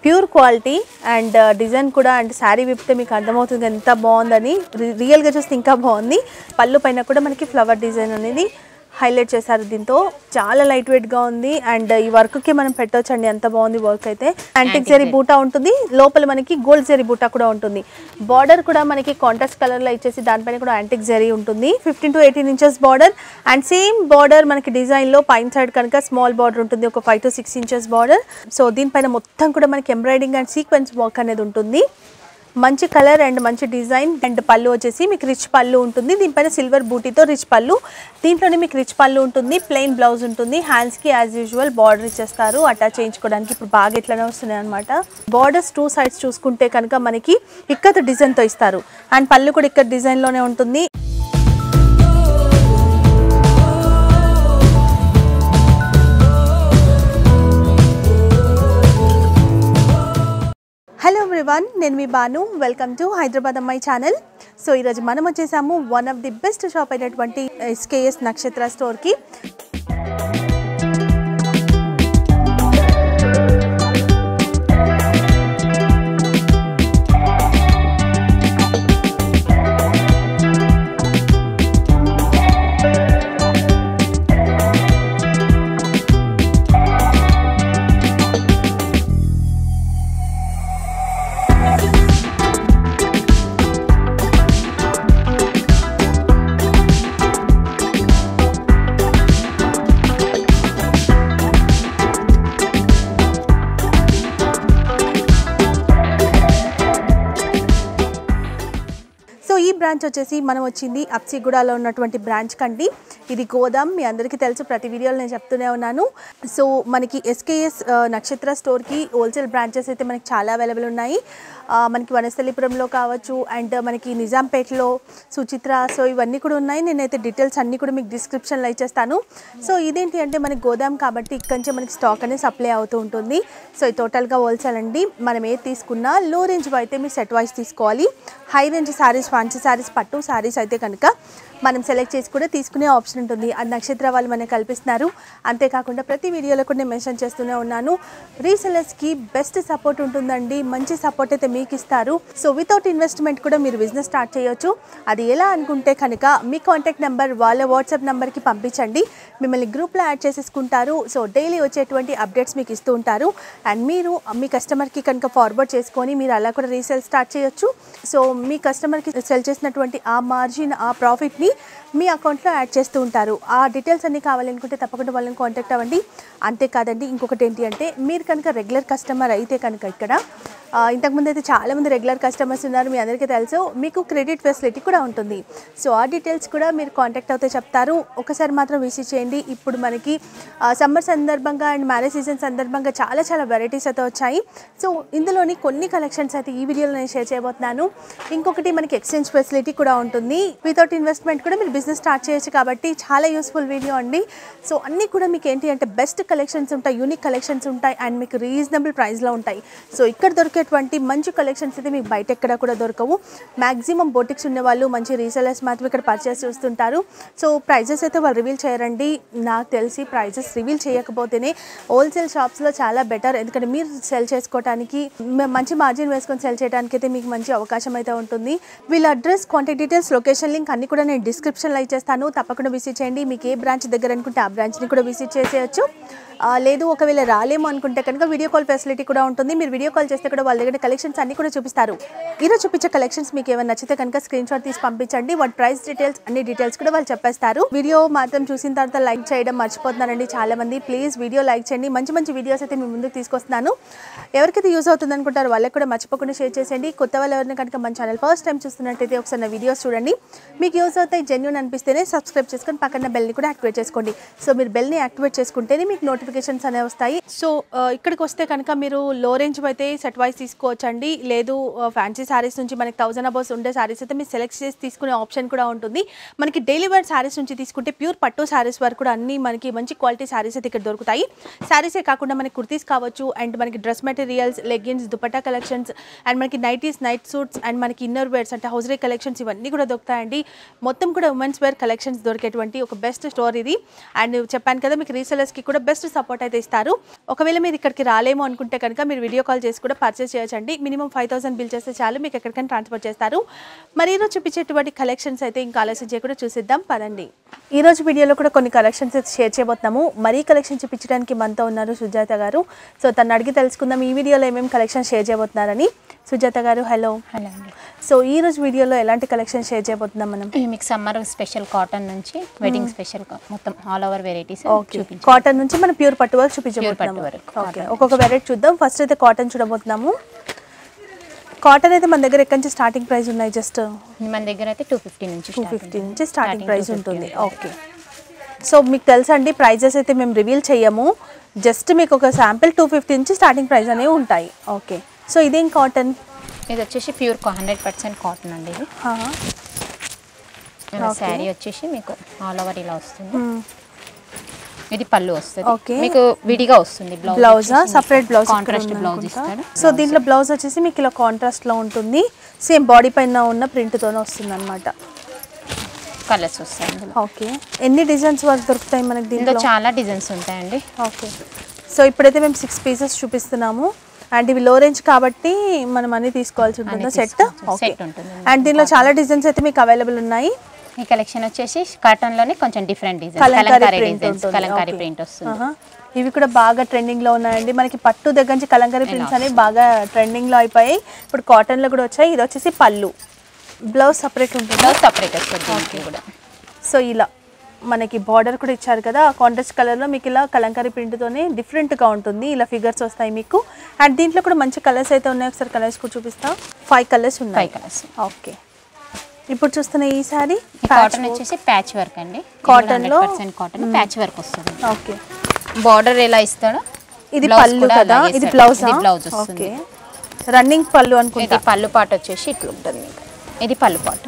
Pure quality and design కూడా and sari విప్తే మీకు అర్థమవుతుంది ఎంత బాగుందని రి- రియల్గా చూస్తే ఇంకా బాగుంది పళ్ళు పైన కూడా మనకి ఫ్లవర్ డిజైన్ అనేది హైలైట్ చేశారు దీంతో చాలా లైట్ వెయిట్ గా ఉంది అండ్ ఈ వర్క్ కి మనం పెట్టొచ్చండి ఎంత బాగుంది వర్క్ అయితే యాంటిక్ జరీ బూటా ఉంటుంది లోపల మనకి గోల్డ్ జరీ బూటా కూడా ఉంటుంది బార్డర్ కూడా మనకి కాంట్రాస్ట్ కలర్ లో ఇచ్చేసి దానిపైన కూడా యాంటిక్ జరీ ఉంటుంది fifteen to eighteen inches border and same border మనకి డిజైన్ లో పైన సైడ్ కనుక స్మాల్ బార్డర్ ఉంటుంది ఒక five to six inches border so దీనిపైన మొత్తం కూడా మనకి ఎంబ్రాయిడింగ్ అండ్ సీక్వెన్స్ వర్క్ అనేది ఉంటుంది మంచి కలర్ అండ్ మంచి డిజైన్ అండ్ పళ్ళు వచ్చేసి మీకు రిచ్ పళ్ళు ఉంటుంది దీనిపైన సిల్వర్ బూటీతో రిచ్ పళ్ళు దీంట్లోనే మీకు రిచ్ పళ్ళు ఉంటుంది ప్లెయిన్ బ్లౌజ్ ఉంటుంది హ్యాండ్స్కి యాజ్ యూజువల్ బార్డర్ ఇచ్చేస్తారు అటాచ్ చేయించుకోవడానికి ఇప్పుడు బాగా ఇట్లనే వస్తున్నాయి అనమాట బార్డర్స్ టూ సైడ్స్ చూసుకుంటే కనుక మనకి ఇక్కత డిజైన్తో ఇస్తారు అండ్ పళ్ళు కూడా ఇక్కడ డిజైన్లోనే ఉంటుంది హలో ఎవ్రీవన్ నేను మీ బాను వెల్కమ్ టు హైదరాబాద్ అమ్మాయి ఛానల్ సో ఈరోజు మనం వచ్చేసాము one of the best shop అయినటువంటి ఎస్కేఎస్ నక్షత్ర స్టోర్కి సో ఈ బ్రాంచ్ వచ్చేసి మనం వచ్చింది అప్సిగూడలో ఉన్నటువంటి బ్రాంచ్ కండి ఇది గోదాం మీ అందరికీ తెలుసు ప్రతి వీడియోలో నేను చెప్తూనే ఉన్నాను సో మనకి ఎస్కేఎస్ నక్షత్ర స్టోర్కి హోల్సేల్ బ్రాంచెస్ అయితే మనకి చాలా అవైలబుల్ ఉన్నాయి ఆ, మనకి వనస్థలిపురంలో కావచ్చు అండ్ మనకి నిజాంపేటలో సుచిత్ర సో ఇవన్నీ కూడా ఉన్నాయి నేనైతే డీటెయిల్స్ అన్నీ కూడా మీకు డిస్క్రిప్షన్లో ఇచ్చేస్తాను సో ఇదేంటి అంటే మనకి గోదాం కాబట్టి ఇక్కడి నుంచే మనకి స్టాక్ అనేది సప్లై అవుతూ ఉంటుంది సో ఇది టోటల్గా హోల్సేల్ అండి మనం ఏది తీసుకున్నా లో రేంజ్ అయితే మీరు సెట్ వైస్ తీసుకోవాలి high range sarees fancy sarees పట్టు శారీస్ అయితే కనుక మనం సెలెక్ట్ చేసి కూడా తీసుకునే ఆప్షన్ ఉంటుంది అది నక్షత్ర వాళ్ళు మనకి కల్పిస్తున్నారు అంతేకాకుండా ప్రతి వీడియోలో కూడా నేను మెన్షన్ చేస్తూనే ఉన్నాను రీసెలర్స్కి బెస్ట్ సపోర్ట్ ఉంటుందండి మంచి సపోర్ట్ అయితే మీకు ఇస్తారు సో వితౌట్ ఇన్వెస్ట్మెంట్ కూడా మీరు బిజినెస్ స్టార్ట్ చేయొచ్చు అది ఎలా అనుకుంటే కనుక మీ కాంటాక్ట్ నెంబర్ వాళ్ళ వాట్సాప్ నెంబర్కి పంపించండి మిమ్మల్ని గ్రూప్లో యాడ్ చేసేసుకుంటారు సో డైలీ వచ్చేటువంటి అప్డేట్స్ మీకు ఇస్తూ ఉంటారు అండ్ మీరు మీ కస్టమర్కి కనుక ఫార్వర్డ్ చేసుకొని మీరు అలా కూడా రీసేల్ స్టార్ట్ చేయొచ్చు సో మీ కస్టమర్కి సెల్ చేసినటువంటి ఆ మార్జిన్ ఆ ప్రాఫిట్ని మీ అకౌంట్లో యాడ్ చేస్తూ ఉంటారు ఆ డీటెయిల్స్ అన్నీ కావాలనుకుంటే తప్పకుండా వాళ్ళని కాంటాక్ట్ అవ్వండి అంతేకాదండి ఇంకొకటి ఏంటి అంటే మీరు కనుక రెగ్యులర్ కస్టమర్ అయితే కనుక ఇక్కడ ఆ, ఇంతకుముందు అయితే చాలామంది రెగ్యులర్ కస్టమర్స్ ఉన్నారు మీ అందరికీ తెలుసు మీకు క్రెడిట్ ఫెసిలిటీ కూడా ఉంటుంది సో ఆ డీటెయిల్స్ కూడా మీరు కాంటాక్ట్ అవుతే చెప్తారు ఒకసారి మాత్రం విజిట్ చేయండి ఇప్పుడు మనకి సమ్మర్ సందర్భంగా అండ్ మ్యారేజ్ సీజన్ సందర్భంగా చాలా చాలా వెరైటీస్ అయితే వచ్చాయి సో ఇందులోని కొన్ని కలెక్షన్స్ అయితే ఈ వీడియోలో నేను షేర్ చేయబోతున్నాను ఇంకొకటి మనకి ఎక్స్చేంజ్ ఫెసిలిటీ కూడా ఉంటుంది వితౌట్ ఇన్వెస్ట్మెంట్ కూడా మీరు బిజినెస్ స్టార్ట్ చేయొచ్చు కాబట్టి చాలా యూస్ఫుల్ వీడియో అండి సో అన్నీ కూడా మీకు ఏంటి అంటే బెస్ట్ కలెక్షన్స్ ఉంటాయి యూనిక్ కలెక్షన్స్ ఉంటాయి అండ్ మీకు రీజనబుల్ ప్రైస్లో ఉంటాయి సో ఇక్కడ దొరికేటువంటి మంచి కలెక్షన్స్ అయితే మీకు బయట ఎక్కడ కూడా దొరకవు మ్యాక్సిమం బోటిక్స్ ఉన్న వాళ్ళు మంచి రీసెలర్స్ మాత్రం ఇక్కడ పర్చేస్ చేస్తుంటారు సో ప్రైజెస్ అయితే వాళ్ళు రివీల్ చేయరండి నాకు తెలిసి ప్రైజెస్ రివీల్ చేయకపోతేనే హోల్సేల్ షాప్స్లో చాలా బెటర్ ఎందుకంటే మీరు సెల్ చేసుకోవడానికి మ- మంచి మార్జిన్ వేసుకొని సెల్ చేయడానికి అయితే మీకు మంచి అవకాశం అయితే ఉంటుంది వీళ్ళ address contact details location link అన్ని కూడా నేను డిస్క్రిప్షన్లో ఇచ్చేస్తాను తప్పకుండా విజిట్ చేయండి మీకు ఏ బ్రాంచ్ దగ్గర అనుకుంటే ఆ బ్రాంచ్ని కూడా విజిట్ చేసేయచ్చు ఆ, లేదు ఒకవేళ రాలేము అనుకుంటే కనుక వీడియో కాల్ ఫెసిలిటీ కూడా ఉంటుంది మీరు వీడియో కాల్ చేస్తే కూడా వాళ్ళ దగ్గర కలెక్షన్స్ అన్ని కూడా చూపిస్తారు ఈరోజు చూపించే కలెక్షన్స్ మీకు ఏమైనా నచ్చితే కనుక స్క్రీన్ షాట్ తీసి పంపించండి వాటి ప్రైస్ డీటెయిల్స్ అన్ని డీటెయిల్స్ కూడా వాళ్ళు చెప్పేస్తారు వీడియో మాత్రం చూసిన తర్వాత లైక్ చేయడం మర్చిపోతున్నారండి చాలా మంది ప్లీజ్ వీడియో లైక్ చేయండి మంచి మంచి వీడియోస్ అయితే మీ ముందుకు తీసుకొస్తున్నాను ఎవరికైతే యూజ్ అవుతుంది అనుకుంటారో వాళ్ళకి కూడా మర్చిపోకుండా షేర్ చేసేయండి కొత్త వాళ్ళు ఎవరిని కనుక మన ఛానల్ ఫస్ట్ టైం చూస్తున్నట్టయితే ఒకసారి నా వీడియోస్ చూడండి మీకు యూజ్ అవుతాయి జెన్యున్ అనిపిస్తేనే సబ్స్క్రైబ్ చేసుకొని పక్కన బెల్ని కూడా యాక్టివేట్ చేసుకోండి సో మీరు బెల్ని యాక్టివేట్ చేసుకుంటేనే మీకు నోటిఫికేషన్స్ అనేవి వస్తాయి సో ఆ, ఇక్కడికి వస్తే కనుక మీరు లో రేంజ్ అయితే సెట్ వైస్ తీసుకోవచ్చండి లేదు ఫ్యాన్సీ శారీస్ నుంచి మనకి థౌసండ్ అబౌస్ ఉండే శారీస్ అయితే మీరు సెలెక్ట్ చేసి తీసుకునే ఆప్షన్ కూడా ఉంటుంది మనకి డైలీ వేర్ శారీస్ నుంచి తీసుకుంటే ప్యూర్ పట్టు శారీస్ వరకు కూడా అన్ని మనకి మంచి క్వాలిటీ శారీస్ అయితే ఇక్కడ దొరుకుతాయి శారీసే కాకుండా మనకి కుర్తీస్ కావచ్చు అండ్ మనకి dress materials leggings dupatta collections and మనకి నైటీస్ నైట్ సూట్స్ అండ్ మనకి ఇన్నర్ వేర్స్ అంటే హౌజరీ కలెక్షన్స్ ఇవన్నీ కూడా దొరుకుతాయండి మొత్తం కూడా ఉమెన్స్ వేర్ కలెక్షన్స్ దొరికేటువంటి ఒక బెస్ట్ స్టోర్ ఇది అండ్ చెప్పాను కదా మీకు రీసెలర్స్కి కూడా బెస్ట్ సపోర్ట్ అయితే ఇస్తారు ఒకవేళ మీరు ఇక్కడికి రాలేము అనుకుంటే కనుక మీరు వీడియో కాల్ చేసి కూడా పర్చేస్ చేయొచ్చండి మినిమం ఫైవ్ థౌసండ్ బిల్ చేస్తే చాలు మీకు ఎక్కడికైనా ట్రాన్స్ఫర్ చేస్తారు మరి ఈరోజు చూపించేటువంటి కలెక్షన్స్ అయితే ఇంకా ఆలోచన చేయకుండా చూసిద్దాం పదండి ఈ రోజు వీడియోలో కూడా కొన్ని కలెక్షన్స్ అయితే షేర్ చేయబోతున్నాము మరీ కలెక్షన్ చూపించడానికి మనతో ఉన్నారు సుజాత గారు సో తను అడిగి తెలుసుకుందాం ఈ వీడియోలో ఏమేమి కలెక్షన్ షేర్ చేయబోతున్నారని సుజాత గారు హలో హలో అండి సో ఈ రోజు వీడియోలో ఎలాంటి కలెక్షన్ షేర్ చేయబోతున్నాం మనం ఇవి మీకు సమ్మర్ స్పెషల్ కాటన్ నుంచి వెడ్డింగ్ స్పెషల్ మొత్తం ఆల్ ఓవర్ వెరైటీస్ ఓకే చూపించు కాటన్ నుంచి మనం ప్యూర్ పట్టు వరకు చూపించబోతున్నాము పట్టు వరకు, ఓకే ఒక్కొక్క వెరైటీ చూద్దాం ఫస్ట్ అయితే కాటన్ చూడబోతున్నాము కాటన్ అయితే మన దగ్గర ఎక్కడి నుంచి స్టార్టింగ్ ప్రైస్ ఉన్నాయి జస్ట్ మన దగ్గర అయితే టూ ఫిఫ్టీ నుంచి టూ start ఫిఫ్టీ ఉంటుంది. నుంచి స్టార్టింగ్ Starting ప్రైస్ 250 ఉంటుంది ఉంటుంది. ఓకే సో మీకు తెలుసా అండి ప్రైజెస్ అయితే మేము రివీల్ చేయము జస్ట్ మీకు ఒక శాంపిల్ టూ ఫిఫ్టీ నుంచి స్టార్టింగ్ ప్రైస్ అనేవి ఉంటాయి ఓకే సో ఇదేం కాటన్ ఇది వచ్చేసి ప్యూర్ హండ్రెడ్ పర్సెంట్ కాటన్ అండి ఇది Okay. శారీ వచ్చేసి మీకు ఆల్ ఓవర్ ఇలా వస్తుంది ఇది పళ్ళు వస్తుంది Okay. మీకు విడిగా వస్తుంది బ్లౌజ్ బ్లౌజా సపరేట్ బ్లౌజ్ కాంట్రాస్ట్ బ్లౌజ్ ఇస్తాడు సో దీంట్లో బ్లౌజ్ వచ్చేసి మీకు ఇలా కాంట్రాస్ట్ లో ఉంటుంది సేమ్ బాడీ పైన ఉన్న ప్రింట్ తోనే వస్తుంది అనమాట కలర్స్ వస్తాయి ఇందులో ఓకే ఎన్ని డిజైన్స్ వరకు దొరుకుతాయి మనకి ఇందులో దీంట్లో చాలా డిజైన్స్ ఉంటాయండి ఓకే సో ఇప్పుడైతే మేము సిక్స్ పీసెస్ చూపిస్తున్నాము అండ్ ఇవి లో రేంజ్ కాబట్టి మనం అన్ని తీసుకోవాల్సి ఉంటుందా అన్ని సెట్ తీసుకోవచ్చు. ఓకే Set ఉంటుంది. అండ్ దీనిలో చాలా డిజైన్స్ అయితే మీకు అవైలబుల్ ఉన్నాయి ఈ కలెక్షన్ వచ్చేసి కాటన్ లోనే కొంచెం different design kalamkari kalamkari print designs ఉంటుంది కలంకారీ ఓకే. ప్రింట్ వస్తుంది ఆహా. ఇవి కూడా బాగా ట్రెండింగ్ లో ఉన్నాయండి మనకి పట్టు దగ్గర నుంచి కలంకారీ ప్రింట్స్ అనేవి బాగా ట్రెండింగ్ లో అయిపోయాయి ఇప్పుడు కాటన్ లో కూడా వచ్చాయి ఇది వచ్చేసి పళ్ళు బ్లౌజ్ సపరేట్ ఉంటుంది బ్లౌజ్ సపరేట్ వస్తుంది దీనికి కూడా సో ఇలా మనకి బార్డర్ కూడా ఇచ్చారు కదా కాంట్రాస్ట్ కలర్లో మీకు ఇలా కలంకారీ ప్రింట్తోనే డిఫరెంట్గా ఉంటుంది ఇలా ఫిగర్స్ వస్తాయి మీకు అండ్ దీంట్లో కూడా మంచి కలర్స్ అయితే ఉన్నాయి ఒకసారి కలర్స్ కూడా చూపిస్తా ఫైవ్ కలర్స్ ఉన్నాయి ఫైవ్ కలర్స్ ఓకే ఇప్పుడు చూస్తున్న ఈ సారీ ఈ కాటన్ వచ్చేసి ప్యాచ్ వర్క్ అండి Cotton లో- పర్సెంట్ కాటన్ ప్యాచ్ వర్క్ వస్తుంది ఓకే బార్డర్ ఎలా ఇస్తాడో ఇది blouse పళ్ళు కూడా కదా అలాగే ఇది ఇస్తాడు. బ్లౌజ్ ఇది బ్లౌజ్ వస్తుంది ఓకే రన్నింగ్ పళ్ళు అనుకుంటా ఇది పళ్ళు పాట వచ్చేసి ఇట్లా ఉంటుంది మీకు ఇది పళ్ళు పాట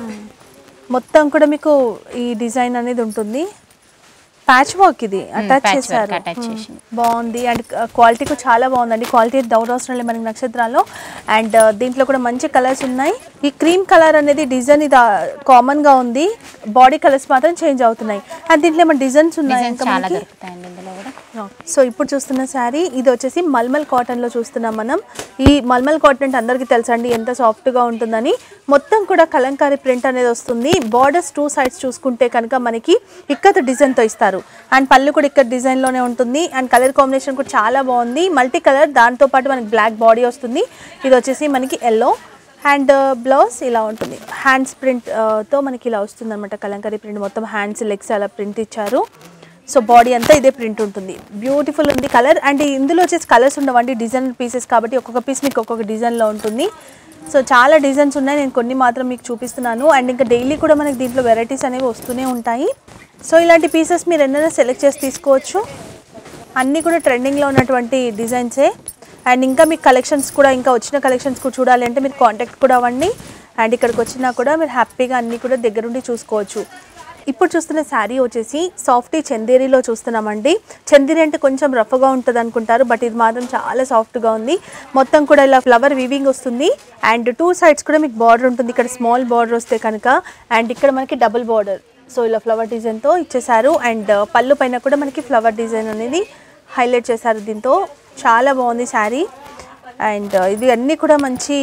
మొత్తం కూడా మీకు ఈ డిజైన్ అనేది ఉంటుంది ప్యాచ్ వర్క్ ఇది అటాచ్ patch work చేశారు attach Hmm. చేసింది. బాగుంది అండ్ క్వాలిటీ కూడా చాలా బాగుందండి క్వాలిటీ డౌట్ అవసరం లేదు మనకి నక్షత్రాల్లో అండ్ దీంట్లో కూడా మంచి కలర్స్ ఉన్నాయి ఈ క్రీమ్ కలర్ అనేది డిజైన్ ఇది కామన్ గా ఉంది బాడీ కలర్స్ మాత్రం చేంజ్ అవుతున్నాయి అండ్ దీంట్లో ఏమైనా డిజైన్స్ ఉన్నాయి డిజైన్స్ ఇంకా చాలా మనకి దొరుకుతాయండి ఇందులో కూడా సో ఇప్పుడు చూస్తున్న శారీ ఇది వచ్చేసి మల్మల్ కాటన్లో చూస్తున్నాం మనం ఈ మల్మల్ కాటన్ అంటే అందరికీ తెలుసండి ఎంత సాఫ్ట్గా ఉంటుందని మొత్తం కూడా కలంకారీ ప్రింట్ అనేది వస్తుంది బార్డర్స్ టూ సైడ్స్ చూసుకుంటే కనుక మనకి ఇక్కత డిజైన్తో ఇస్తారు అండ్ పళ్ళు కూడా ఇక్కడ డిజైన్లోనే ఉంటుంది అండ్ కలర్ కాంబినేషన్ కూడా చాలా బాగుంది మల్టీ కలర్ దాంతోపాటు మనకి బ్లాక్ బాడీ వస్తుంది ఇది వచ్చేసి మనకి ఎల్లో అండ్ బ్లౌజ్ ఇలా ఉంటుంది హ్యాండ్స్ ప్రింట్ తో మనకి ఇలా వస్తుంది అనమాట కలంకారీ ప్రింట్ మొత్తం హ్యాండ్స్ లెగ్స్ అలా ప్రింట్ ఇచ్చారు సో బాడీ అంతా ఇదే ప్రింట్ ఉంటుంది బ్యూటిఫుల్ ఉంది కలర్ అండ్ ఇందులో వచ్చేసి కలర్స్ ఉండవండి డిజైన్ పీసెస్ కాబట్టి ఒక్కొక్క పీస్ మీకు ఒక్కొక్క డిజైన్లో ఉంటుంది సో చాలా డిజైన్స్ ఉన్నాయి నేను కొన్ని మాత్రం మీకు చూపిస్తున్నాను అండ్ ఇంకా డైలీ కూడా మనకి దీంట్లో వెరైటీస్ అనేవి వస్తూనే ఉంటాయి సో ఇలాంటి పీసెస్ మీరు ఎన్నైనా సెలెక్ట్ చేసి తీసుకోవచ్చు అన్నీ కూడా ట్రెండింగ్లో ఉన్నటువంటి డిజైన్సే అండ్ ఇంకా మీకు కలెక్షన్స్ కూడా ఇంకా వచ్చిన కలెక్షన్స్ కూడా చూడాలి అంటే మీరు కాంటాక్ట్ కూడా అవ్వండి అండ్ ఇక్కడికి వచ్చినా కూడా మీరు హ్యాపీగా అన్నీ కూడా దగ్గరుండి చూసుకోవచ్చు ఇప్పుడు చూస్తున్న శారీ వచ్చేసి సాఫ్టీ చందేరిలో చూస్తున్నామండి చందేరి అంటే కొంచెం రఫ్గా ఉంటుంది అనుకుంటారు బట్ ఇది మాత్రం చాలా సాఫ్ట్గా ఉంది మొత్తం కూడా ఇలా ఫ్లవర్ వీవింగ్ వస్తుంది అండ్ టూ సైడ్స్ కూడా మీకు బార్డర్ ఉంటుంది ఇక్కడ స్మాల్ బార్డర్ వస్తే కనుక అండ్ ఇక్కడ మనకి డబుల్ బార్డర్ సో ఇలా ఫ్లవర్ డిజైన్తో ఇచ్చేసారు అండ్ పళ్ళు పైన కూడా మనకి ఫ్లవర్ డిజైన్ అనేది హైలైట్ చేశారు దీంతో చాలా బాగుంది శారీ అండ్ ఇది అన్నీ కూడా మంచి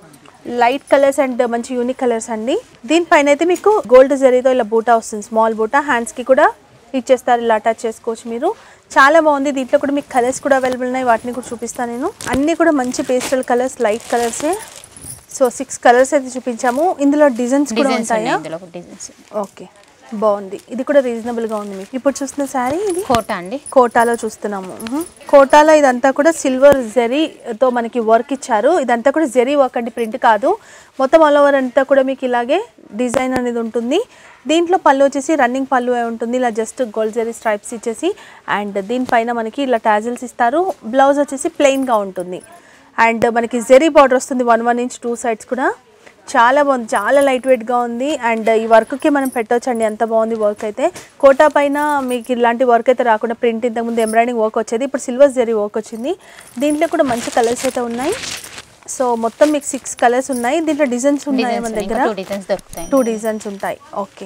లైట్ కలర్స్ అండ్ మంచి యూనిక్ కలర్స్ అండి దీనిపైన అయితే మీకు గోల్డ్ జరీతో ఇలా బూటా వస్తుంది స్మాల్ బూటా హ్యాండ్స్కి కూడా ఇచ్చేస్తారు ఇలా అటాచ్ చేసుకోవచ్చు మీరు చాలా బాగుంది దీంట్లో కూడా మీకు కలర్స్ కూడా అవైలబుల్ ఉన్నాయి వాటిని కూడా చూపిస్తాను నేను అన్నీ కూడా మంచి పేస్టల్ కలర్స్ లైట్ కలర్సే సో సిక్స్ కలర్స్ అయితే చూపించాము ఇందులో డిజైన్స్ కూడా డిజైన్స్ ఉన్నాయి ఉంటాయా ఇందులో డిజైన్స్ ఓకే బాగుంది ఇది కూడా రీజనబుల్గా ఉంది మీకు ఇప్పుడు చూస్తున్న శారీ ఇది కోట అండి కోటాలో చూస్తున్నాము మ్మ్. కోటాలో ఇదంతా కూడా సిల్వర్ జెరీతో మనకి వర్క్ ఇచ్చారు ఇదంతా కూడా జెరీ వర్క్ అంటే ప్రింట్ కాదు మొత్తం ఆల్ ఓవర్ అంతా కూడా మీకు ఇలాగే డిజైన్ అనేది ఉంటుంది దీంట్లో పళ్ళు వచ్చేసి రన్నింగ్ పళ్ళు అయి ఉంటుంది ఇలా జస్ట్ గోల్డ్ జెరీ స్ట్రైప్స్ ఇచ్చేసి అండ్ దీనిపైన మనకి ఇలా టాజిల్స్ ఇస్తారు బ్లౌజ్ వచ్చేసి ప్లెయిన్గా ఉంటుంది అండ్ మనకి జెరీ బార్డర్ వస్తుంది one one inch two sides కూడా చాలా బాగుంది చాలా లైట్ వెయిట్గా ఉంది అండ్ ఈ వర్క్కి మనం పెట్టొచ్చండి ఎంత బాగుంది వర్క్ అయితే కోటా పైన మీకు ఇలాంటి వర్క్ అయితే రాకుండా ప్రింట్ ఇంతకుముందు ఎంబ్రాయిడింగ్ వర్క్ వచ్చేది ఇప్పుడు సిల్వర్ జరీ వర్క్ వచ్చింది దీంట్లో కూడా మంచి కలర్స్ అయితే ఉన్నాయి సో మొత్తం మీకు సిక్స్ కలర్స్ ఉన్నాయి దీంట్లో డిజైన్స్ ఉన్నాయి మన డిజైన్స్ దగ్గర టూ డిజైన్స్ దొరుకుతాయి టూ డిజైన్స్ ఉంటాయి ఓకే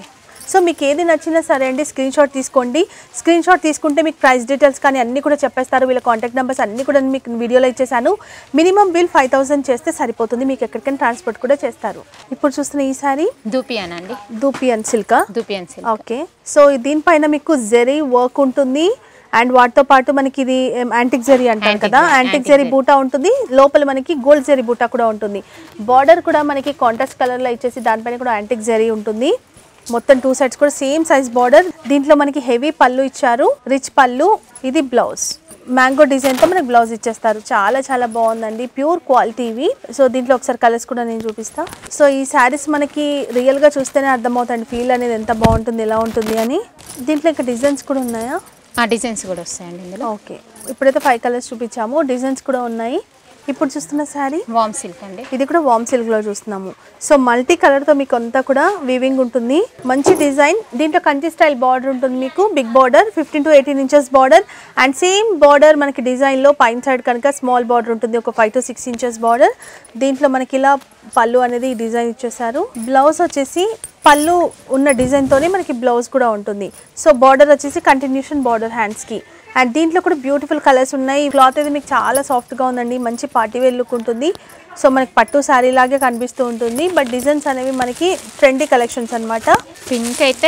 సో మీకు ఏది నచ్చినా సరే అండి స్క్రీన్ షాట్ తీసుకోండి స్క్రీన్ షాట్ తీసుకుంటే మీకు ప్రైస్ డీటెయిల్స్ కానీ అన్ని కూడా చెప్పేస్తారు వీళ్ళ కాంటాక్ట్ నెంబర్స్ అన్ని కూడా మీకు వీడియోలో ఇచ్చేసాను మినిమం బిల్ ఫైవ్ థౌసండ్ చేస్తే సరిపోతుంది మీకు ఎక్కడికైనా ట్రాన్స్పోర్ట్ కూడా చేస్తారు ఇప్పుడు చూస్తున్న ఈ సారీ దూపియాన్ అండి దూపియన్ సిల్కా దూపియాన్ సిల్క్ ఓకే సో దీనిపైన మీకు జెరీ వర్క్ ఉంటుంది అండ్ వాటితో పాటు మనకి ఇది యాంటిక్ జెరీ అంటాం Antique కదా zari, antique antique zari zari. Buta ఉంటుంది లోపల మనకి గోల్డ్ జెరీ బూటా కూడా ఉంటుంది బార్డర్ కూడా మనకి కాంట్రాస్ట్ కలర్లో ఇచ్చేసి దానిపైన కూడా యాంటిక్ జెరీ ఉంటుంది మొత్తం టూ సైడ్స్ కూడా సేమ్ సైజ్ బార్డర్ దీంట్లో మనకి హెవీ పళ్ళు ఇచ్చారు రిచ్ పళ్ళు ఇది బ్లౌజ్ మ్యాంగో డిజైన్తో మనకి బ్లౌజ్ ఇచ్చేస్తారు చాలా చాలా బాగుందండి ప్యూర్ క్వాలిటీ ఇవి సో దీంట్లో ఒకసారి కలర్స్ కూడా నేను చూపిస్తా సో ఈ శారీస్ మనకి రియల్గా చూస్తేనే అర్థమవుతుంది ఫీల్ అనేది ఎంత బాగుంటుంది ఎలా ఉంటుంది అని దీంట్లో ఇంకా డిజైన్స్ కూడా ఉన్నాయా ఆ డిజైన్స్ కూడా వస్తాయండి ఇందులో ఓకే ఇప్పుడైతే ఫైవ్ కలర్స్ చూపించాము డిజైన్స్ కూడా ఉన్నాయి ఇప్పుడు చూస్తున్న శారీ వామ్ సిల్క్ అండి ఇది కూడా వామ్ సిల్క్ లో చూస్తున్నాము సో మల్టీ కలర్ తో మీకు అంతా కూడా వీవింగ్ ఉంటుంది మంచి డిజైన్ దీంట్లో కంచి స్టైల్ బార్డర్ ఉంటుంది మీకు big border fifteen to eighteen inches border and same border మనకి డిజైన్ లో పైన సైడ్ కనుక స్మాల్ బార్డర్ ఉంటుంది ఒక five to six inches border దీంట్లో మనకి ఇలా పళ్ళు అనేది డిజైన్ ఇచ్చేసారు బ్లౌజ్ వచ్చేసి పళ్ళు ఉన్న డిజైన్ తోనే మనకి బ్లౌజ్ కూడా ఉంటుంది సో బార్డర్ వచ్చేసి కంటిన్యూషన్ బార్డర్ హ్యాండ్స్ కి అండ్ దీంట్లో కూడా బ్యూటిఫుల్ కలర్స్ ఉన్నాయి క్లాత్ అయితే మీకు చాలా సాఫ్ట్గా ఉందండి మంచి పార్టీ వేర్ లుక్ ఉంటుంది సో మనకి పట్టు శారీ లాగే కనిపిస్తూ ఉంటుంది బట్ డిజైన్స్ అనేవి మనకి ట్రెండీ కలెక్షన్స్ అన్నమాట పింక్ అయితే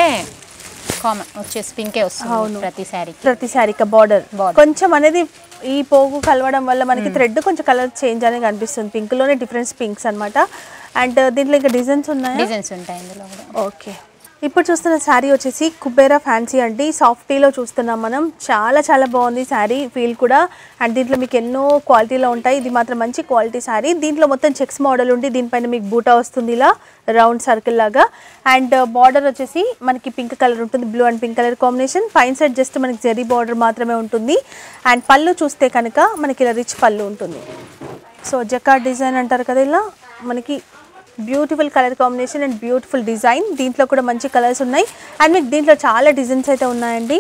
కామన్ వచ్చేసి పింకే వస్తుంది అవును. ప్రతి శారీకి ప్రతి శారీకి బార్డర్ Border. కొంచెం అనేది ఈ పోగు కలవడం వల్ల మనకి థ్రెడ్ కొంచెం కలర్ చేంజ్ అనేది కనిపిస్తుంది పింక్ లోనే డిఫరెన్స్ పింక్స్ అన్నమాట అండ్ దీంట్లో ఇంకా డిజైన్స్ ఉన్నాయా డిజైన్స్ ఉంటాయి ఇందులో కూడా ఓకే ఇప్పుడు చూస్తున్న శారీ వచ్చేసి కుబేరా ఫ్యాన్సీ అండి సాఫ్టీలో చూస్తున్నాం మనం చాలా చాలా బాగుంది శారీ ఫీల్ కూడా అండ్ దీంట్లో మీకు ఎన్నో క్వాలిటీలో ఉంటాయి ఇది మాత్రం మంచి క్వాలిటీ శారీ దీంట్లో మొత్తం చెక్స్ మోడల్ ఉండి దీనిపైన మీకు బూటా వస్తుంది ఇలా రౌండ్ సర్కిల్ లాగా అండ్ బార్డర్ వచ్చేసి మనకి పింక్ కలర్ ఉంటుంది blue and pink colour combination పైన సైడ్ జస్ట్ మనకి జెరీ బార్డర్ మాత్రమే ఉంటుంది అండ్ పళ్ళు చూస్తే కనుక మనకి ఇలా రిచ్ పళ్ళు ఉంటుంది సో జకార్డ్ డిజైన్ అంటారు కదా ఇలా మనకి beautiful colour combination and beautiful design దీంట్లో కూడా మంచి కలర్స్ ఉన్నాయి అండ్ మీకు దీంట్లో చాలా డిజైన్స్ అయితే ఉన్నాయండి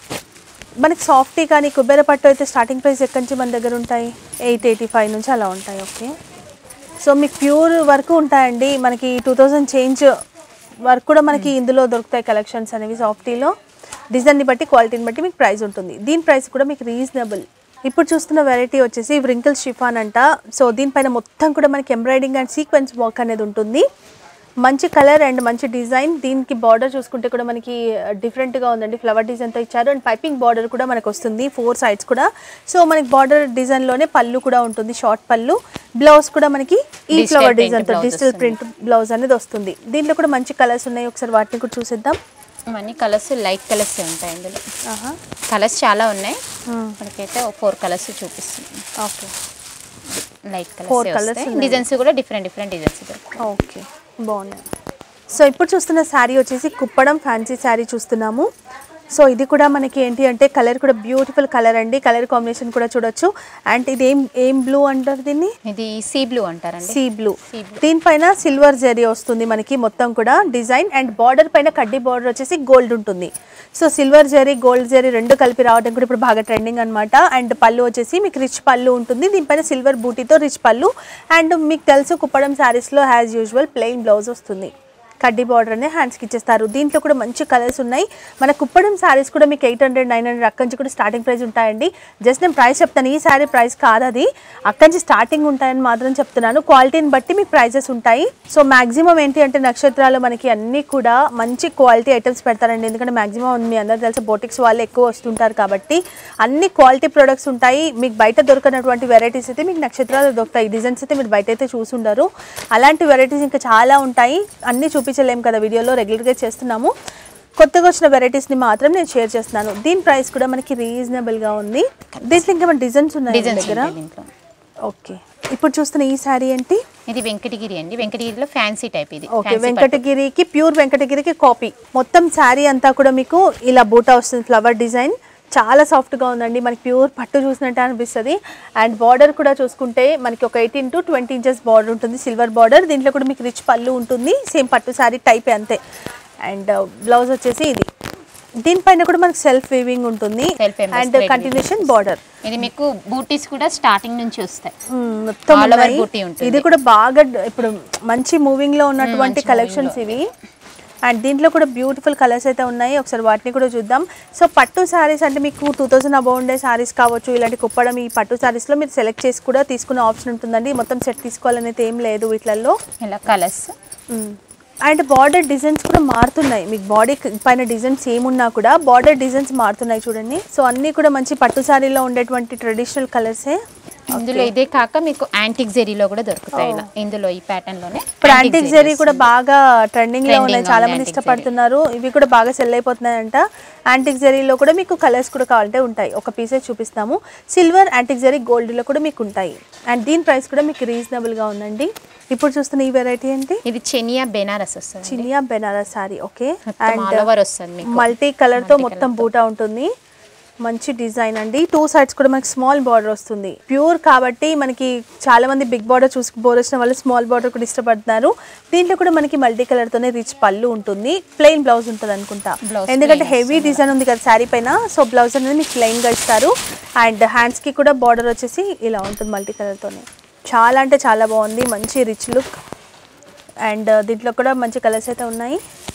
మనకి సాఫ్టీ కానీ కుబేర పట్టు అయితే స్టార్టింగ్ ప్రైస్ ఎక్కడి నుంచి మన దగ్గర ఉంటాయి ఎయిట్ ఎయిటీ ఫైవ్ నుంచి అలా ఉంటాయి ఓకే సో మీకు ప్యూర్ వరకు ఉంటాయండి మనకి టూ థౌజండ్ చేంజ్ వరకు కూడా మనకి ఇందులో దొరుకుతాయి కలెక్షన్స్ అనేవి సాఫ్టీలో డిజైన్ని బట్టి క్వాలిటీని బట్టి మీకు ప్రైస్ ఉంటుంది దీని ప్రైస్ కూడా మీకు రీజనబుల్ ఇప్పుడు చూస్తున్న వెరైటీ వచ్చేసి వ్రింకిల్ షిఫాన్ అంట సో దీనిపైన మొత్తం కూడా మనకి ఎంబ్రాయిడింగ్ అండ్ సీక్వెన్స్ వర్క్ అనేది ఉంటుంది మంచి కలర్ అండ్ మంచి డిజైన్ దీనికి బార్డర్ చూసుకుంటే కూడా మనకి డిఫరెంట్గా ఉందండి ఫ్లవర్ డిజైన్తో ఇచ్చారు అండ్ పైపింగ్ బార్డర్ కూడా మనకు వస్తుంది ఫోర్ సైడ్స్ కూడా సో మనకి బార్డర్ డిజైన్లోనే పళ్ళు కూడా ఉంటుంది షార్ట్ పళ్ళు బ్లౌజ్ కూడా మనకి ఈ Digital ఫ్లవర్ print డిజైన్తో blouse డిజిటల్ వస్తుంది. ప్రింట్ బ్లౌజ్ అనేది వస్తుంది దీంట్లో కూడా మంచి కలర్స్ ఉన్నాయి ఒకసారి వాటిని కూడా చూసేద్దాం ఇవన్నీ కలర్స్ లైట్ కలర్స్ ఉంటాయి ఇందులో ఆహా కలర్స్ చాలా ఉన్నాయి మనకైతే ఫోర్ కలర్స్ చూపిస్తుంది okay light Four colours colours ఉన్నాయి. డిజైన్స్ కూడా డిఫరెంట్ డిఫరెంట్ డిజైన్స్ ఓకే బాగున్నాయి సో ఇప్పుడు చూస్తున్న శారీ వచ్చేసి కుప్పడం ఫ్యాన్సీ శారీ చూస్తున్నాము సో ఇది కూడా మనకి ఏంటి అంటే కలర్ కూడా బ్యూటిఫుల్ కలర్ అండి కలర్ కాంబినేషన్ కూడా చూడొచ్చు అండ్ ఇది ఏం ఏం బ్లూ అంటారు దీన్ని ఇది సీ బ్లూ అంటారండి సీ బ్లూ Sea blue. దీనిపైన సిల్వర్ జరీ వస్తుంది మనకి మొత్తం కూడా డిజైన్ అండ్ బార్డర్ పైన కడ్డీ బార్డర్ వచ్చేసి గోల్డ్ ఉంటుంది so silver zari gold zari రెండు కలిపి రావడం కూడా ఇప్పుడు బాగా ట్రెండింగ్ అనమాట అండ్ పళ్ళు వచ్చేసి మీకు రిచ్ పళ్ళు ఉంటుంది దీనిపైన సిల్వర్ బూటీతో రిచ్ పళ్ళు అండ్ మీకు తెలుసు కుప్పడం శారీస్లో యాజ్ యూజువల్ ప్లెయిన్ బ్లౌజ్ వస్తుంది కడ్డీ బార్డర్ అనే హ్యాండ్స్కి ఇచ్చేస్తారు దీంట్లో కూడా మంచి కలర్స్ ఉన్నాయి మన కుప్పడం శారీస్ కూడా మీకు ఎయిట్ హండ్రెడ్ నైన్ హండ్రెడ్ అక్కడి నుంచి కూడా స్టార్టింగ్ ప్రైస్ ఉంటాయండి జస్ట్ నేను ప్రైస్ చెప్తాను ఈ శారీ ప్రైస్ కాదు అది అక్కడి నుంచి స్టార్టింగ్ ఉంటాయని మాత్రం చెప్తున్నాను క్వాలిటీని బట్టి మీకు ప్రైజెస్ ఉంటాయి సో మాక్సిమం ఏంటి అంటే నక్షత్రాలు మనకి అన్నీ కూడా మంచి క్వాలిటీ ఐటమ్స్ పెడతారండి ఎందుకంటే మాక్సిమం మీ అందరూ తెలిసి బోటిక్స్ వాళ్ళు ఎక్కువ వస్తుంటారు కాబట్టి అన్ని క్వాలిటీ ప్రొడక్ట్స్ ఉంటాయి మీకు బయట దొరకనటువంటి వెరైటీస్ అయితే మీకు నక్షత్రాలు దొరుకుతాయి డిజైన్స్ అయితే మీరు బయట అయితే చూసుండరు అలాంటి వెరైటీస్ ఇంకా చాలా ఉంటాయి అన్నీ చూపించలేము కదా వీడియోలో రెగ్యులర్గా చేస్తున్నాము కొత్తగా వచ్చిన వెరైటీస్ని మాత్రం నేను షేర్ చేస్తున్నాను దీని ప్రైస్ కూడా మనకి రీజనబుల్గా ఉంది దీంట్లో ఇంకా డిజైన్స్ ఉన్నాయి మీ డిజైన్స్ దగ్గర ఉంటాయి దీంట్లో ఓకే ఇప్పుడు చూస్తున్న ఈ శారీ ఏంటి ఇది వెంకటగిరి అండి వెంకటగిరిలో ఫ్యాన్సీ టైప్ ఇది ఓకే Fancy పట్టు. వెంకటగిరికి ప్యూర్ వెంకటగిరికి కాపీ మొత్తం శారీ అంతా కూడా మీకు ఇలా బూటా వస్తుంది ఫ్లవర్ డిజైన్ చాలా సాఫ్ట్గా ఉందండి మనకి ప్యూర్ పట్టు చూసినట్టు అనిపిస్తుంది అండ్ బార్డర్ కూడా చూసుకుంటే మనకి ఒక eighteen to twenty inches border ఉంటుంది సిల్వర్ బార్డర్ దీంట్లో కూడా మీకు రిచ్ పళ్ళు ఉంటుంది సేమ్ పట్టు శారీ టైప్ అంతే అండ్ బ్లౌజ్ వచ్చేసి ఇది దీనిపైన కూడా మనకి సెల్ఫ్ వీవింగ్ ఉంటుంది Self embroidered and weaving continuation border ఇది మీకు బూటీస్ కూడా స్టార్టింగ్ నుంచి వస్తాయి మొత్తం All over ఉన్నాయి. booty ఉంటుంది. ఇది కూడా బాగా డ- ఇప్పుడు మంచి మూవింగ్ లో ఉన్నటువంటి కలెక్షన్స్ ఇవి అండ్ దీంట్లో కూడా బ్యూటిఫుల్ కలర్స్ అయితే ఉన్నాయి ఒకసారి వాటిని కూడా చూద్దాం సో పట్టు శారీస్ అంటే మీకు టూ థౌసండ్ అబౌ ఉండే శారీస్ కావచ్చు ఇలాంటి కుప్పడం ఈ పట్టు శారీస్లో మీరు సెలెక్ట్ చేసి కూడా తీసుకునే ఆప్షన్ ఉంటుందండి మొత్తం సెట్ తీసుకోవాలనేది ఏం లేదు వీటిలలో ఇలా కలర్స్ అండ్ బార్డర్ డిజైన్స్ కూడా మారుతున్నాయి మీకు బాడీ పైన డిజైన్స్ ఏమున్నా కూడా బార్డర్ డిజైన్స్ మారుతున్నాయి చూడండి సో అన్నీ కూడా మంచి పట్టు శారీలో ఉండేటువంటి ట్రెడిషనల్ కలర్సే ఇందులో ఇదే కాక మీకు యాంటిక్ జెరీలో కూడా దొరుకుతాయి ఇలా ఇందులో ఈ ప్యాటర్న్ లోనే ఇప్పుడు antique యాంటిక్ zeri జరీ కూడా బాగా ట్రెండింగ్ లో Trending ఉన్నాయి ఉంది చాలా మంది antique ఇష్టపడుతున్నారు ఇవి కూడా బాగా సెల్ అయిపోతున్నాయంట యాంటిక్ జరీలో కూడా మీకు కలర్స్ కూడా కావాలంటే ఉంటాయి ఒక పీసే చూపిస్తాము సిల్వర్ యాంటిక్ జరీ గోల్డ్ లో కూడా మీకు ఉంటాయి అండ్ దీని ప్రైస్ కూడా మీకు రీజనబుల్ గా ఉందండి ఇప్పుడు చూస్తున్న ఈ వెరైటీ ఏంటి ఇది చెనియా బెనారస్ వస్తుంది చినియా బెనారస్ సారీ ఓకే మొత్తం అండ్ ఆల్ ఓవర్ వస్తుంది మీకు మల్టీ కలర్ తో మొత్తం బూటా ఉంటుంది మంచి డిజైన్ అండి టూ సైడ్స్ కూడా మనకి స్మాల్ బార్డర్ వస్తుంది ప్యూర్ కాబట్టి మనకి చాలా మంది బిగ్ బార్డర్ చూసి బోర్ వచ్చిన వాళ్ళు స్మాల్ బార్డర్ కూడా ఇష్టపడుతున్నారు దీంట్లో కూడా మనకి మల్టీ కలర్ తోనే రిచ్ పళ్ళు ఉంటుంది ప్లెయిన్ బ్లౌజ్ ఉంటుంది అనుకుంటా Blouse ఎందుకంటే హెవీ డిజైన్ ఉంది కదా శారీ పైన సో బ్లౌజ్ అనేది మీకు ప్లెయిన్ గా ఇస్తారు అండ్ హ్యాండ్స్ కి కూడా బార్డర్ వచ్చేసి ఇలా ఉంటుంది మల్టీ కలర్ తోనే చాలా అంటే చాలా బాగుంది మంచి రిచ్ లుక్ అండ్ దీంట్లో కూడా మంచి కలర్స్ అయితే ఉన్నాయి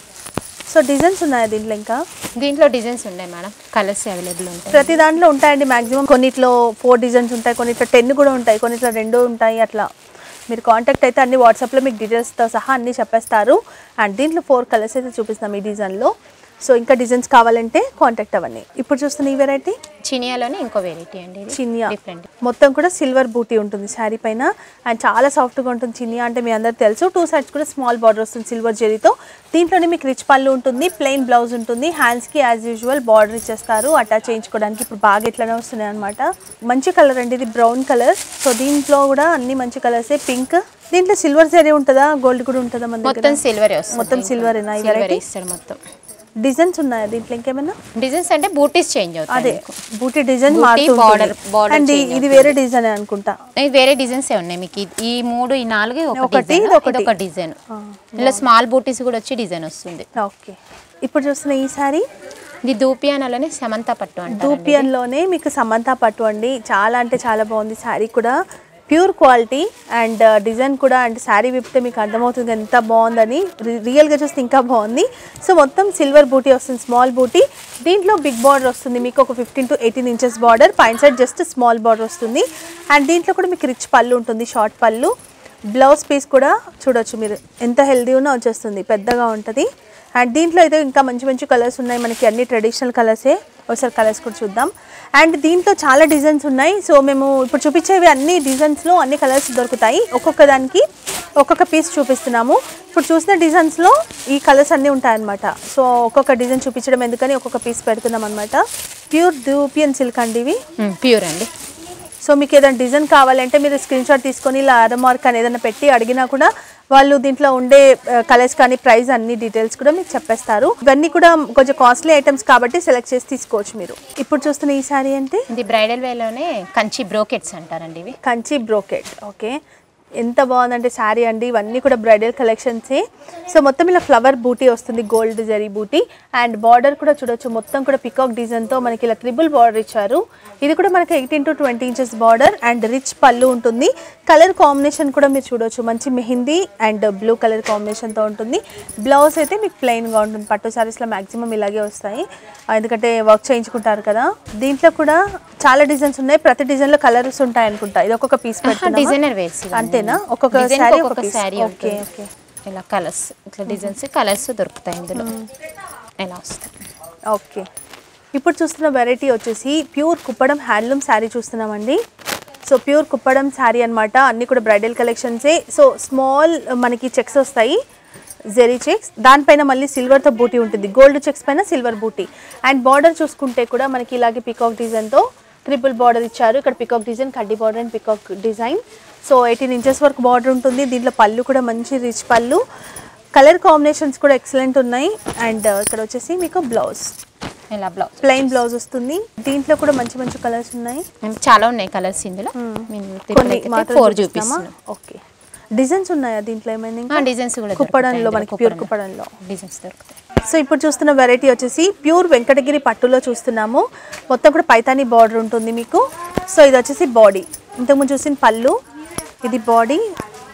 సో డిజైన్స్ ఉన్నాయి దీంట్లో ఇంకా దీంట్లో డిజైన్స్ ఉన్నాయి మేడం కలర్స్ అవైలబుల్ ఉంటాయి ప్రతి దాంట్లో ఉంటాయండి మాక్సిమం కొన్నిట్లో ఫోర్ డిజైన్స్ ఉంటాయి కొన్నిట్లో టెన్ కూడా ఉంటాయి కొన్నిట్లో రెండు ఉంటాయి అట్లా మీరు కాంటాక్ట్ అయితే అన్ని వాట్సాప్లో మీకు డీటెయిల్స్తో సహా అన్ని చెప్పేస్తారు అండ్ దీంట్లో ఫోర్ కలర్స్ అయితే చూపిస్తాం ఈ డిజైన్లో సో ఇంకా డిజైన్స్ కావాలంటే కాంటాక్ట్ అవ్వండి ఇప్పుడు చూస్తున్న ఈ వెరైటీ చినియాలోనే ఇంకో వెరైటీ అండి ఇది చినియా డిఫరెంట్ మొత్తం కూడా సిల్వర్ బూటీ ఉంటుంది శారీ పైన అండ్ చాలా సాఫ్ట్గా ఉంటుంది చినియా అంటే మీ అందరికి తెలుసు టూ సైడ్స్ కూడా స్మాల్ బార్డర్ వస్తుంది సిల్వర్ జెరీతో దీంట్లోనే మీకు రిచ్ పళ్ళు ఉంటుంది ప్లెయిన్ బ్లౌజ్ ఉంటుంది హ్యాండ్స్కి యాజ్ యూజువల్ బార్డర్ ఇచ్చేస్తారు అటాచ్ చేయించుకోవడానికి ఇప్పుడు బాగా ఇట్లానే వస్తున్నాయి అనమాట మంచి కలర్ అండి ఇది బ్రౌన్ కలర్ సో దీంట్లో కూడా అన్ని మంచి కలర్సే పింక్ దీంట్లో సిల్వర్ జరీ ఉంటుందా గోల్డ్ కూడా ఉంటుందా మన దగ్గర మొత్తం సిల్వర్ వస్తుంది మొత్తం silver ఏనా ఈ సిల్వర్ variety? ఇస్తాడు మొత్తం డిజైన్స్ ఉన్నాయా దీంట్లో ఇంకేమైనా డిజైన్స్ అంటే బూటీస్ చేంజ్ అవుతాయి అదే మీకు. బూటీ డిజైన్ బూటీ, మారుతుంది border- border అండ్ change ఇది వేరే డిజైన్ అనుకుంటా ఇవి వేరే డిజైన్స్ ఏ ఉన్నాయి మీకు ఇది- ఈ మూడు ఈ నాలుగు ఒక ఒకటి, డిజైన్ ఇది ఒకటి. ఇది ఒక డిజైన్ ఇలా స్మాల్ బూటీస్ కూడా వచ్చి డిజైన్ వస్తుంది ఓకే ఇప్పుడు చూస్తున్న ఈ సారీ ఇది దూపియానాలోనే సమంత పట్టు అంటారు దూపియన్లోనే మీకు సమంత పట్టు అండి చాలా అంటే చాలా బాగుంది శారీ కూడా ప్యూర్ క్వాలిటీ అండ్ డిజైన్ కూడా అంటే శారీ విప్పితే మీకు అర్థమవుతుంది ఎంత బాగుందని రి- రియల్గా చూస్తే ఇంకా బాగుంది సో మొత్తం సిల్వర్ బూటీ వస్తుంది స్మాల్ బూటీ దీంట్లో బిగ్ బార్డర్ వస్తుంది మీకు ఒక fifteen to eighteen inches border పైన సైడ్ జస్ట్ స్మాల్ బార్డర్ వస్తుంది అండ్ దీంట్లో కూడా మీకు రిచ్ పళ్ళు ఉంటుంది షార్ట్ పళ్ళు బ్లౌజ్ పీస్ కూడా చూడొచ్చు మీరు ఎంత హెల్దీ ఉన్నా వచ్చేస్తుంది పెద్దగా ఉంటుంది అండ్ దీంట్లో అయితే ఇంకా మంచి మంచి కలర్స్ ఉన్నాయి మనకి అన్ని ట్రెడిషనల్ కలర్సే ఒకసారి కలర్స్ కూడా చూద్దాం అండ్ దీంట్లో చాలా డిజైన్స్ ఉన్నాయి సో మేము ఇప్పుడు చూపించేవి అన్ని డిజైన్స్లో అన్ని కలర్స్ దొరుకుతాయి ఒక్కొక్క దానికి ఒక్కొక్క పీస్ చూపిస్తున్నాము ఇప్పుడు చూసిన డిజైన్స్లో ఈ కలర్స్ అన్నీ ఉంటాయన్నమాట సో ఒక్కొక్క డిజైన్ చూపించడం ఎందుకని ఒక్కొక్క పీస్ పెడుతున్నాం అనమాట ప్యూర్ దూపియన్ సిల్క్ అండి ఇవి ప్యూర్ అండి సో మీకు ఏదైనా డిజైన్ కావాలంటే మీరు స్క్రీన్ షాట్ తీసుకొని ఇలా ఆరో మార్క్ అని ఏదైనా పెట్టి అడిగినా కూడా వాళ్ళు దీంట్లో ఉండే కలర్స్ కానీ ప్రైస్ అన్ని డీటెయిల్స్ కూడా మీకు చెప్పేస్తారు ఇవన్నీ కూడా కొంచెం కాస్ట్లీ ఐటమ్స్ కాబట్టి సెలెక్ట్ చేసి తీసుకోవచ్చు మీరు ఇప్పుడు చూస్తున్న ఈ సారీ అంటే ఇది బ్రైడల్ వేలోనే కంచి బ్రోకెట్స్ అంటారండి ఇవి కంచి బ్రోకెట్ ఓకే ఎంత బాగుందంటే శారీ అండి ఇవన్నీ కూడా బ్రైడల్ కలెక్షన్సే సో మొత్తం ఇలా ఫ్లవర్ బూటీ వస్తుంది gold zari booti and border కూడా చూడొచ్చు మొత్తం కూడా పికాక్ డిజైన్తో మనకి ఇలా త్రిబుల్ బార్డర్ ఇచ్చారు ఇది కూడా మనకి eighteen to twenty inches border and rich పళ్ళు ఉంటుంది కలర్ కాంబినేషన్ కూడా మీరు చూడొచ్చు మంచి మెహిందీ అండ్ బ్లూ కలర్ కాంబినేషన్తో ఉంటుంది బ్లౌజ్ అయితే మీకు ప్లెయిన్గా ఉంటుంది పట్టు శారీస్లో మ్యాక్సిమం ఇలాగే వస్తాయి ఆ, ఎందుకంటే వర్క్ చేయించుకుంటారు కదా దీంట్లో కూడా చాలా డిజైన్స్ ఉన్నాయి ప్రతి డిజైన్లో కలర్స్ ఉంటాయి అనుకుంటా ఇది ఒక్కొక్క పీస్ పెడుతున్నామా? డిజైనర్ వేసి అంతేనా ఒక్కొక్క Design కి శారీ ఒక ఒక్కొక్క piece. శారీ ఓకే ఉంటుంది. ఓకే ఇలా కలర్స్ ఇట్లా డిజైన్స్ కలర్స్ దొరుకుతాయి ఇందులో ఇలా వస్తాయి ఓకే ఇప్పుడు చూస్తున్న వెరైటీ వచ్చేసి ప్యూర్ కుప్పడం హ్యాండ్లూమ్ శారీ చూస్తున్నామండి సో ప్యూర్ కుప్పడం శారీ అన్నమాట అన్ని కూడా బ్రైడల్ కలెక్షన్సే సో స్మాల్ మనకి చెక్స్ వస్తాయి జెరీ చెక్స్ దానిపైన మళ్ళీ సిల్వర్తో బూటీ ఉంటుంది గోల్డ్ చెక్స్ పైన సిల్వర్ బూటీ అండ్ బార్డర్ చూసుకుంటే కూడా మనకి ఇలాగే పికాక్ డిజైన్తో ట్రిపుల్ బార్డర్ ఇచ్చారు ఇక్కడ పికాక్ డిజైన్ కడ్డీ border and peacock design so eighteen inches వరకు బార్డర్ ఉంటుంది దీంట్లో పళ్ళు కూడా మంచి రిచ్ పళ్ళు కలర్ కాంబినేషన్స్ కూడా ఎక్సలెంట్ ఉన్నాయి అండ్ ఇక్కడ వచ్చేసి మీకు బ్లౌజ్ ఇలా బ్లౌజ్ ప్లెయిన్ బ్లౌజ్ వస్తుంది దీంట్లో కూడా మంచి మంచి కలర్స్ ఉన్నాయి చాలా ఉన్నాయి కలర్స్ ఇందులో కొన్ని మాత్రం ఫోర్ చూపిస్తామా? చూపిస్తున్నాం ఓకే డిజైన్స్ ఉన్నాయా దీంట్లో ఏమైనా ఇంకా? డిజైన్స్ కూడా కుప్పడంలో మనకి ప్యూర్ కుప్పడంలో డిజైన్స్ దొరుకుతాయి సో ఇప్పుడు చూస్తున్న వెరైటీ వచ్చేసి ప్యూర్ వెంకటగిరి పట్టులో చూస్తున్నాము మొత్తం కూడా పైతాని బార్డర్ ఉంటుంది మీకు సో ఇది వచ్చేసి బాడీ ఇంతకుముందు చూసిన పళ్ళు ఇది బాడీ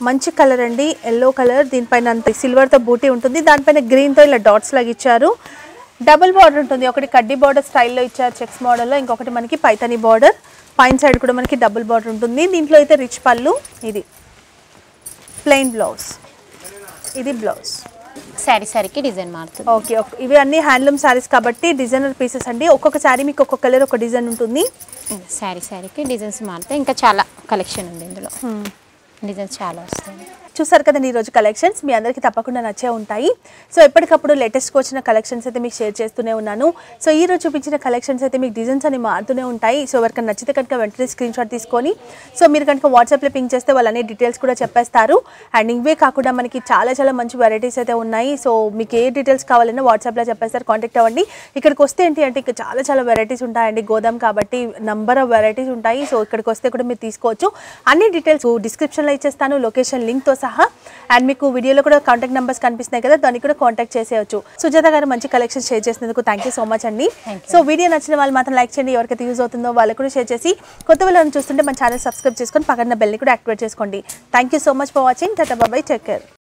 మంచి కలర్ అండి ఎల్లో కలర్ దీనిపైన అంత సిల్వర్తో బూటీ ఉంటుంది దానిపైన గ్రీన్తో ఇలా డాట్స్ లాగా ఇచ్చారు డబుల్ బార్డర్ ఉంటుంది ఒకటి కడ్డీ బార్డర్ స్టైల్లో ఇచ్చారు చెక్స్ మోడల్లో ఇంకొకటి మనకి పైతని బార్డర్ పైన సైడ్ కూడా మనకి డబుల్ బార్డర్ ఉంటుంది దీంట్లో అయితే రిచ్ పళ్ళు ఇది ప్లెయిన్ బ్లౌజ్ ఇది బ్లౌజ్ శారీ శారీకి డిజైన్ మారుతుంది ఓకే ఓకే ఇవి అన్ని హ్యాండ్లూమ్ శారీస్ కాబట్టి డిజైనర్ పీసెస్ అండి ఒక్కొక్క శారీ మీకు ఒక్కొక్క కలర్ ఒక డిజైన్ ఉంటుంది శారీ శారీకి డిజైన్స్ మారుతాయి ఇంకా చాలా కలెక్షన్ ఉంది ఇందులో డిజైన్స్ చాలా వస్తాయి చూసారు కదండి ఈరోజు కలెక్షన్స్ మీ అందరికీ తప్పకుండా నచ్చే ఉంటాయి సో ఎప్పటికప్పుడు లేటెస్ట్గా వచ్చిన కలెక్షన్స్ అయితే మీకు షేర్ చేస్తూనే ఉన్నాను సో ఈ రోజు చూపించిన కలెక్షన్స్ అయితే మీకు డిజైన్స్ అని మారుతూనే ఉంటాయి సో ఎవరికైనా నచ్చితే కనుక వెంటనే స్క్రీన్ షాట్ తీసుకొని సో మీరు కనుక వాట్సాప్లో పింక్ చేస్తే వాళ్ళు అన్ని డీటెయిల్స్ కూడా చెప్పేస్తారు అండ్ ఇవే కాకుండా మనకి చాలా చాలా మంచి వెరైటీస్ అయితే ఉన్నాయి సో మీకు ఏ డీటెయిల్స్ కావాలన్నా వాట్సాప్లో చెప్పేస్తారు కాంటాక్ట్ అవ్వండి ఇక్కడికి వస్తే ఏంటి అంటే ఇక్కడ చాలా చాలా వెరైటీస్ ఉంటాయండి గోదాం కాబట్టి నంబర్ ఆఫ్ వెరైటీస్ ఉంటాయి సో ఇక్కడికి వస్తే కూడా మీరు తీసుకోవచ్చు అన్ని డీటెయిల్స్ డిస్క్రిప్షన్లో ఇచ్చేస్తాను లొకేషన్ లింక్తో సహా అండ్ మీకు వీడియోలో కూడా కాంటాక్ట్ నెంబర్స్ కనిపిస్తున్నాయి కదా దానికి కూడా కాంటాక్ట్ చేసేయచ్చు సుజాత గారు మంచి కలెక్షన్ షేర్ చేసినందుకు థ్యాంక్ యూ సో మచ్ అండి Thank you. సో వీడియో నచ్చిన వాళ్ళు మాత్రం లైక్ చేయండి ఎవరికైతే యూజ్ అవుతుందో వాళ్ళకు కూడా షేర్ చేసి కొత్త వాళ్ళని చూస్తుంటే మన ఛానల్ సబ్స్క్రైబ్ చేసుకొని పక్కన బెల్ని కూడా యాక్టివేట్ చేసుకోండి thank you so much for watching tata bye bye take care